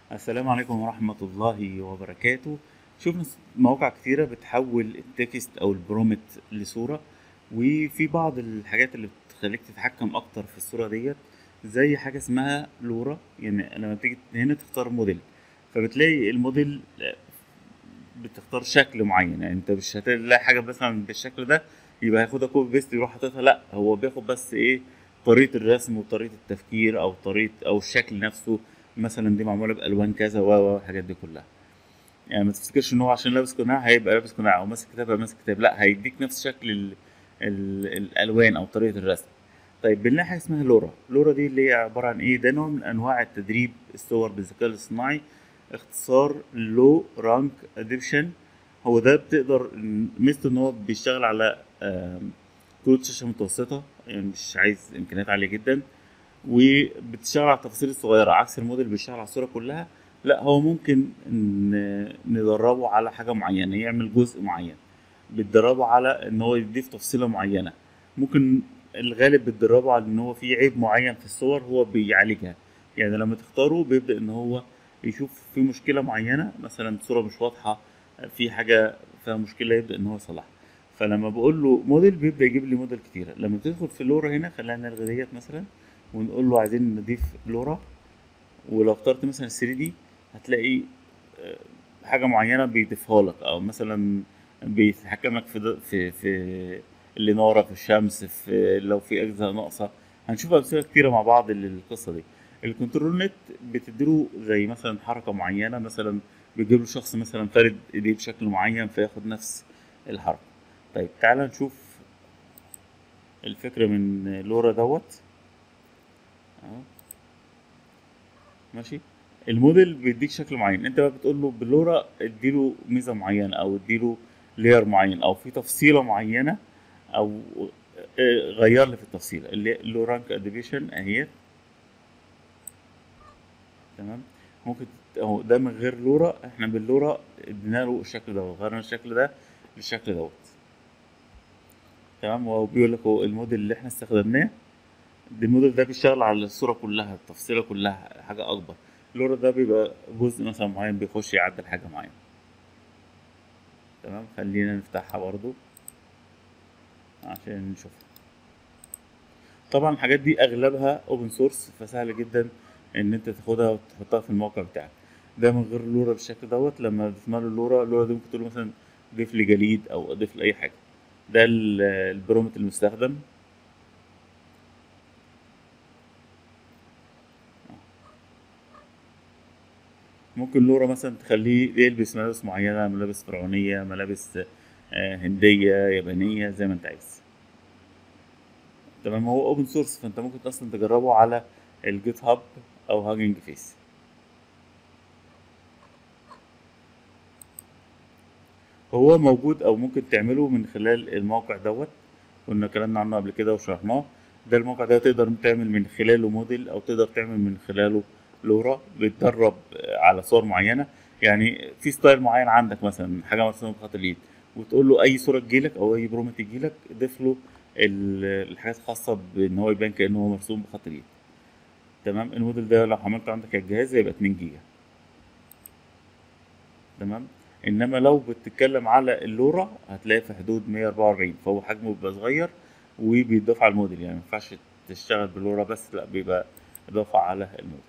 السلام عليكم ورحمة الله وبركاته شفنا مواقع كتيرة بتحول التكست أو البرومت لصورة وفي بعض الحاجات اللي بتخليك تتحكم أكتر في الصورة ديت زي حاجة اسمها لورا يعني لما تيجي هنا تختار موديل فبتلاقي الموديل بتختار شكل معين يعني انت مش هتلاقي حاجة مثلا بالشكل ده يبقى هياخدها كوبي بيست يروح حاططها لا هو بياخد بس ايه طريقة الرسم وطريقة التفكير أو طريقة أو الشكل نفسه مثلا دي معمولة بألوان كذا و و الحاجات دي كلها يعني ما تفتكرش إن هو عشان لابس قناع هيبقى لابس قناع أو ماسك كتاب هيبقى ماسك كتاب لا هيديك نفس شكل ال ال الألوان أو طريقة الرسم طيب بنلاقي حاجة اسمها لورا لورا دي اللي هي عبارة عن إيه ده نوع من أنواع التدريب الصور بالذكاء الاصطناعي اختصار لو رانك اديبشن هو ده بتقدر ميزته ان هو بيشتغل على كروت شاشه متوسطه يعني مش عايز امكانيات عاليه جدا وبتشتغل على التفاصيل الصغيره عكس الموديل بيشتغل على الصوره كلها لا هو ممكن ندربه على حاجه معينه يعمل جزء معين بتدربه على ان هو يضيف تفصيله معينه ممكن الغالب بتدربه على ان هو في عيب معين في الصور هو بيعالجها يعني لما تختاره بيبدا ان هو يشوف في مشكله معينه مثلا صوره مش واضحه في حاجه فيها مشكله يبدا ان هو يصلحها فلما بقول له موديل بيبدا يجيب لي موديل كتيره لما تدخل في لورا هنا خلينا نلغي ديت مثلا ونقول له عايزين نضيف لورا ولو اخترت مثلا 3 دي هتلاقي حاجه معينه بيضيفها لك او مثلا بيتحكم لك في في في الاناره في الشمس في لو في اجزاء ناقصه هنشوف امثله كتيره مع بعض للقصه دي الكنترول نت بتديله زي مثلا حركه معينه مثلا بيجيب له شخص مثلا فارد ايديه بشكل معين فياخد نفس الحركه طيب تعالى نشوف الفكرة من لورا دوت اهو ماشي الموديل بيديك شكل معين انت بقى بتقول له بلورا اديله ميزة معينة او اديله لير معين او في تفصيلة معينة او غير لي في التفصيلة اللي لو رانك اديبيشن اهيت تمام ممكن اهو ده من غير لورا احنا باللورا ادينا له الشكل ده غيرنا الشكل ده للشكل دوت تمام وهو بيقول لك هو الموديل اللي احنا استخدمناه الموديل ده بيشتغل على الصوره كلها التفصيله كلها حاجه اكبر اللورا ده بيبقى جزء مثلا معين بيخش يعدل حاجه معينه تمام خلينا نفتحها برضو عشان نشوفها طبعا الحاجات دي اغلبها اوبن سورس فسهل جدا ان انت تاخدها وتحطها في الموقع بتاعك ده من غير اللورا بالشكل دوت لما ضفنا له اللورا اللورا دي ممكن تقول مثلا ضيف لي جليد او اضيف لي اي حاجه ده البرومت المستخدم ممكن لورا مثلا تخليه يلبس ملابس معينة ملابس فرعونية ملابس هندية يابانية زي ما انت عايز تمام هو اوبن سورس فانت ممكن اصلا تجربه على الجيت هاب او هاجنج فيس هو موجود او ممكن تعمله من خلال الموقع دوت كنا اتكلمنا عنه قبل كده وشرحناه ده الموقع ده تقدر تعمل من خلاله موديل او تقدر تعمل من خلاله لورا بتدرب على صور معينه يعني في ستايل معين عندك مثلا حاجه مرسومه بخط اليد وتقول له اي صوره تجيلك او اي برومت تجيلك ضيف له الحاجات الخاصه بان هو يبان كانه هو مرسوم بخط اليد تمام الموديل ده لو حملته عندك على الجهاز هيبقى 2 جيجا تمام انما لو بتتكلم على اللورا هتلاقي في حدود 144 فهو حجمه بيبقى صغير وبيضاف على الموديل يعني ما ينفعش تشتغل باللورا بس لا بيبقى اضافه على الموديل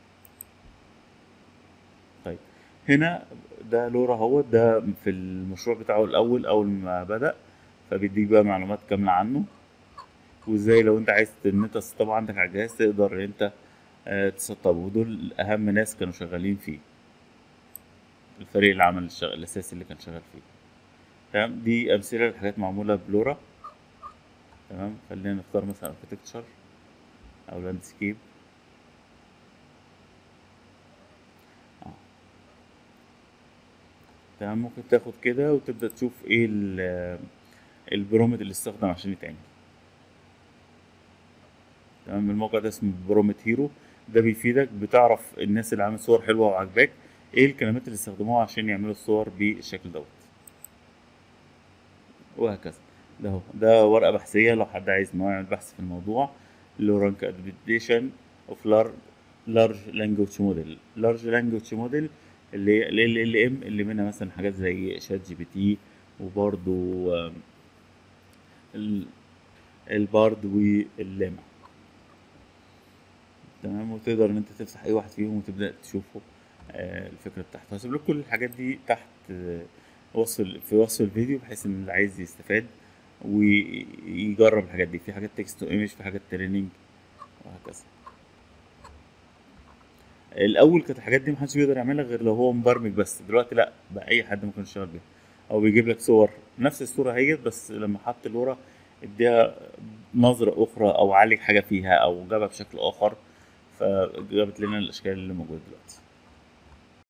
طيب هنا ده لورا هو ده في المشروع بتاعه الاول اول ما بدا فبيديك بقى معلومات كامله عنه وازاي لو انت عايز ان انت تسطبه عندك على الجهاز تقدر ان انت تسطبه ودول اهم ناس كانوا شغالين فيه الفريق العمل الشغل الاساسي اللي كان شغال فيه تمام دي امثله لحاجات معموله بلورا تمام خلينا نختار مثلا اركتكتشر او لاندسكيب آه. تمام ممكن تاخد كده وتبدا تشوف ايه البرومت اللي استخدم عشان يتعمل تمام الموقع ده اسمه برومت هيرو ده بيفيدك بتعرف الناس اللي عامل صور حلوه وعجباك ايه الكلمات اللي استخدموها عشان يعملوا الصور بالشكل دوت وهكذا ده هو ده ورقه بحثيه لو حد عايز ان هو يعمل بحث في الموضوع لورانك ادبيتيشن اوف لار لارج لانجوج موديل لارج لانجوج موديل اللي هي ال ال ام اللي منها مثلا حاجات زي شات جي بي تي وبرضو آم، ال- البارد واللاما تمام وتقدر ان انت تفتح اي واحد فيهم وتبدا تشوفه آه، الفكره بتاعته هسيب لكم كل الحاجات دي تحت آه، وصف ال- في وصف الفيديو بحيث ان اللي عايز يستفاد ويجرب الحاجات دي في حاجات تكست وايمج في حاجات تريننج وهكذا الاول كانت الحاجات دي محدش بيقدر يعملها غير لو هو مبرمج بس دلوقتي لا بقى اي حد ممكن يشتغل بيها او بيجيب لك صور نفس الصوره هي بس لما حط لورا اديها نظره اخرى او عالج حاجه فيها او جابها بشكل اخر فجابت لنا الاشكال اللي موجوده دلوقتي